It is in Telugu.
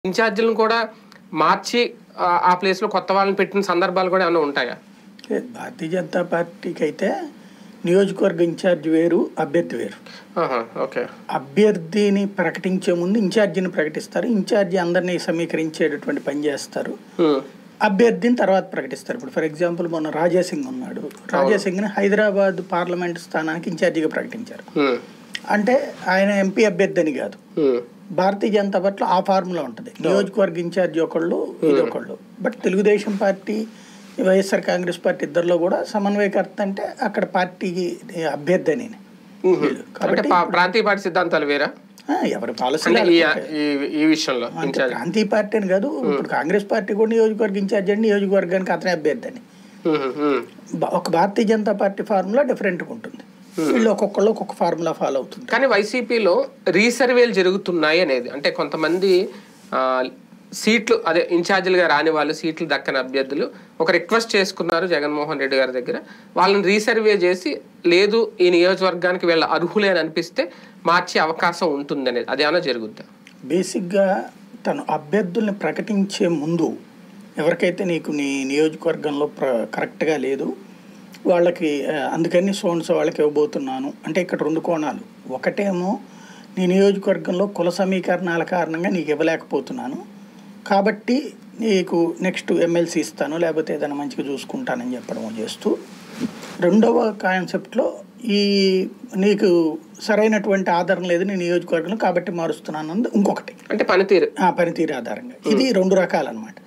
ఇన్ఛార్జీలను కూడా మార్చి ఆ- ఆ ప్లేస్లో కొత్త వాళ్ళని పెట్టిన సందర్భాలు కూడా ఏమైనా ఉంటాయా ఏ, భారతీయ జనతా పార్టీకి అయితే నియోజకవర్గ ఇన్ఛార్జ్ వేరు అభ్యర్థి వేరు ఆహా, ఓకే అభ్యర్థిని ప్రకటించే ముందు ఇన్ఛార్జిని ప్రకటిస్తారు ఇన్ఛార్జి అందరినీ సమీకరించేటటువంటి పని చేస్తారు ఉమ్, అభ్యర్థిని తర్వాత ప్రకటిస్తారు ఇప్పుడు ఫర్ ఎగ్జాంపుల్ మొన్న రాజాసింగ్ ఉన్నాడు రాజాసింగ్ని హైదరాబాద్ పార్లమెంట్ స్థానానికి ఇన్ఛార్జిగా ప్రకటించారు ఉమ్, అంటే ఆయన ఎంపీ అభ్యర్థి అని కాదు ఉమ్, భారతీయ జనతా పార్టీలో ఆ ఫార్ములా ఉంటుంది నియోజకవర్గ ఇన్ఛార్జి ఒకళ్ళు ఇది ఒకళ్ళు but Telugu Desam party YSR Congress party ఇద్దరిలో కూడా సమన్వయకర్త అంటే అక్కడ పార్టీకి అభ్యర్థి అని ఉమ్. అంటే పా- ప్రాంతీయ పార్టీ సిద్ధాంతాలు వేరా ఆ, ఎవరి పాలసీ అంటే ఈ ఈ- ఈ విషయంలో ఇన్ఛార్జ్ ప్రాంతీయ పార్టీ అని కాదు ఇప్పుడు కాంగ్రెస్ పార్టీ కూడా నియోజకవర్గ ఇన్ఛార్జ్ అండి నియోజకవర్గానికి అతనే అభ్యర్థి అని ఉమ్, ఉమ్, బ- ఒక భారతీయ జనతా పార్టీ ఫార్ములా డిఫరెంట్గా ఉంటుంది వీళ్ళు ఒక్కొక్కళ్ళు ఒక్కొక్క ఫార్ములా ఫాలో అవుతుంది కానీ వైసీపీలో రీసర్వేలు జరుగుతున్నాయి అనేది అంటే కొంతమంది ఆ, సీట్లు అదే ఇన్ఛార్జీలుగా రాని వాళ్ళు సీట్లు దక్కని అభ్యర్థులు ఒక రిక్వెస్ట్ చేసుకున్నారు జగన్మోహన్ రెడ్డి గారి దగ్గర వాళ్ళని రీసర్వే చేసి లేదు ఈ నియోజకవర్గానికి వీళ్ళ అర్హులే అని అనిపిస్తే మార్చే అవకాశం ఉంటుంది అనేది అదేమైనా జరుగుద్దా బేసిక్గా తను అభ్యర్థుల్ని ప్రకటించే ముందు ఎవరికైతే నీకు నీ నియోజకవర్గంలో ప్ర కరెక్ట్గా లేదు వాళ్ళకి ఆ, అందుకని సోన్స్ వాళ్ళకి ఇవ్వబోతున్నాను అంటే ఇక్కడ రెండు కోణాలు ఒకటేమో నీ నియోజకవర్గంలో కుల సమీకరణాల కారణంగా నీకు ఇవ్వలేకపోతున్నాను కాబట్టి నీకు నెక్స్ట్ ఎమ్మెల్సీ ఇస్తాను లేకపోతే ఏదైనా మంచిగా చూసుకుంటానని చెప్పడం చేస్తూ రెండవ కాన్సెప్ట్లో ఈ నీకు సరైనటువంటి ఆధారం లేదు నీ నియోజకవర్గంలో కాబట్టి మారుస్తున్నాను అన్నది ఇంకొకటి అంటే పనితీరు ఆ పనితీరు ఆధారంగా ఇది రెండు రకాలన్నమాట